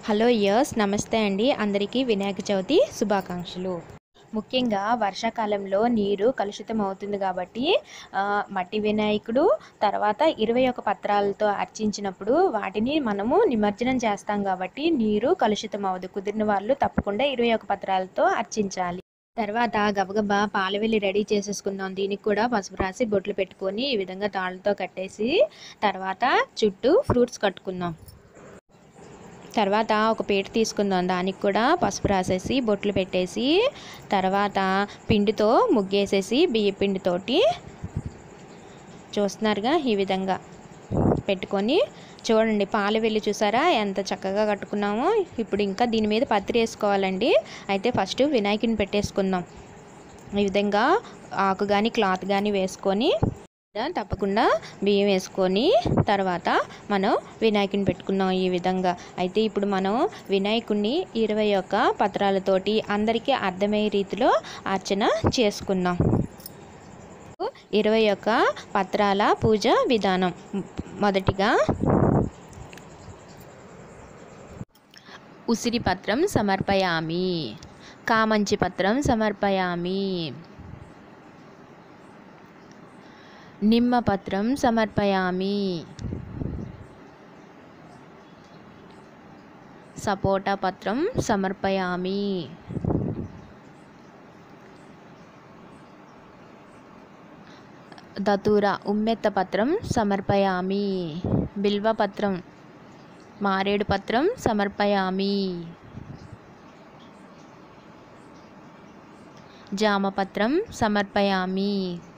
hello యర్స్ నమస్తే అండి అందరికీ వినాయక చవితి శుభాకాంక్షలు ముఖ్యంగా వర్షాకాలంలో నీరు కలుషితం అవుతుంది కాబట్టి ఆ, మట్టి వినాయకుడు తర్వాత ఇరవై ఒక పత్రాలతో అర్చించినప్పుడు వాటిని మనము నిమజ్జనం చేస్తాం కాబట్టి నీరు కలుషితం అవ్వదు కుదిరిన వాళ్ళు తప్పకుండా ఇరవై ఒక పత్రాలతో అర్చించాలి తర్వాత గబగబా పాలవెల్లి రెడీ చేసేసుకుందాం దీనికి కూడా పసుపు రాసి బొట్లు పెట్టుకొని ఈ విధంగా తాళ్ళతో కట్టేసి తర్వాత చుట్టూ ఫ్రూట్స్ కట్టుకుందాం తర్వాత ఒక పీట తీసుకుందాం దానికి కూడా పసుపు రాసేసి బొట్లు పెట్టేసి తర్వాత పిండితో ముగ్గేసేసి బియ్య పిండితోటి చూస్తున్నారుగా ఈ విధంగా పెట్టుకొని చూడండి పాలు వెళ్ళి చూసారా ఎంత చక్కగా కట్టుకున్నామో ఇప్పుడు ఇంకా దీని మీద పత్రి వేసుకోవాలండి అయితే ఫస్ట్ వినాయకుని పెట్టేసుకుందాం ఈ విధంగా ఆకు కానీ క్లాత్ కానీ వేసుకొని తప్పకుండా బియ్యం వేసుకొని తర్వాత మనం వినాయకుని పెట్టుకున్నాం ఈ విధంగా అయితే ఇప్పుడు మనం వినాయకుడిని ఇరవై ఒక్క పత్రాలతోటి అందరికీ అర్థమయ్యే రీతిలో అర్చన చేసుకుందాం ఇరవై ఒక్క పత్రాల పూజ విధానం మొదటిగా ఉసిరి పత్రం సమర్పయామి కామంచి పత్రం సమర్పయామి నిమ్మపత్రం సమర్పయామి సపోటా పత్రం సమర్పయామి దతూర ఉమ్మెత్త పత్రం సమర్పయామి బిల్వపత్రం మారేడు పత్రం సమర్పయామి జామపత్రం సమర్పయామి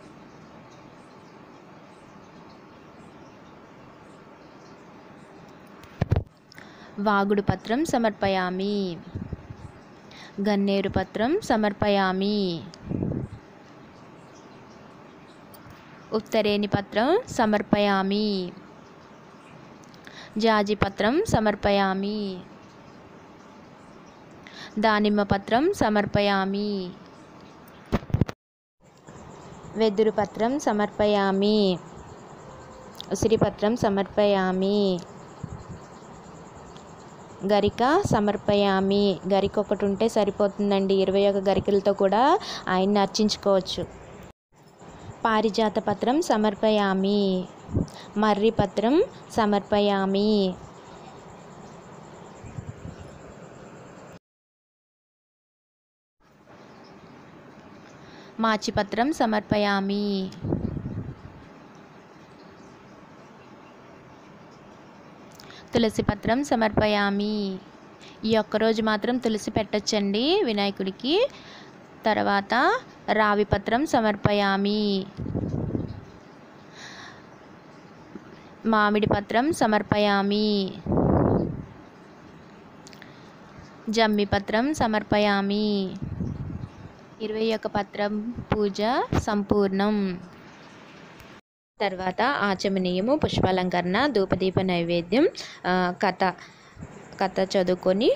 వాగుడు పత్రం సమర్పయామి గన్నేరు పత్రం సమర్పయామి ఉత్తరేణి పత్రం సమర్పయామి జాజి పత్రం సమర్పయామి దానిమ్మ పత్రం సమర్పయామి వెదురు పత్రం సమర్పయామి ఉసిరిపత్రం సమర్పయామి గరిక సమర్పయామి గరిక ఒకటి ఉంటే సరిపోతుందండి ఇరవై ఒక గరికలతో కూడా ఆయన్ని అర్చించుకోవచ్చు పారిజాత పత్రం సమర్పయామి మర్రి పత్రం సమర్పయామి మాచిపత్రం సమర్పయామి తులసి పత్రం సమర్పయామి ఈ ఒక్కరోజు మాత్రం తులసి పెట్టొచ్చండి వినాయకుడికి తర్వాత రావి పత్రం సమర్పయామి మామిడి పత్రం సమర్పయామి జమ్మి పత్రం సమర్పయామి ఇరవై ఒక పత్రం పూజ సంపూర్ణం తర్వాత ఆచమనీయము పుష్పాలంకరణ ధూపదీప నైవేద్యం ఆ, కథ కథ చదువుకొని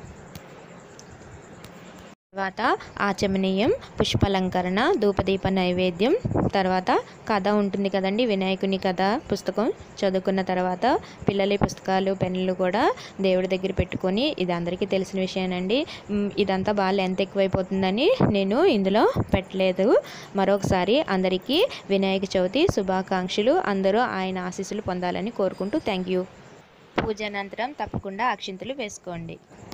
తర్వాత ఆచమనీయం పుష్పాలంకరణ ధూపదీప నైవేద్యం తర్వాత కథ ఉంటుంది కదండి వినాయకుని కథ పుస్తకం చదువుకున్న తర్వాత పిల్లల పుస్తకాలు పెన్నులు కూడా దేవుడి దగ్గర పెట్టుకొని ఇది అందరికీ తెలిసిన విషయానండి మ్, ఇదంతా బాగా లెంత్ ఎక్కువైపోతుందని నేను ఇందులో పెట్టలేదు మరొకసారి అందరికీ వినాయక చవితి శుభాకాంక్షలు అందరూ ఆయన ఆశీస్సులు పొందాలని కోరుకుంటూ థ్యాంక్ యూ పూజ అనంతరం తప్పకుండా అక్షింతలు వేసుకోండి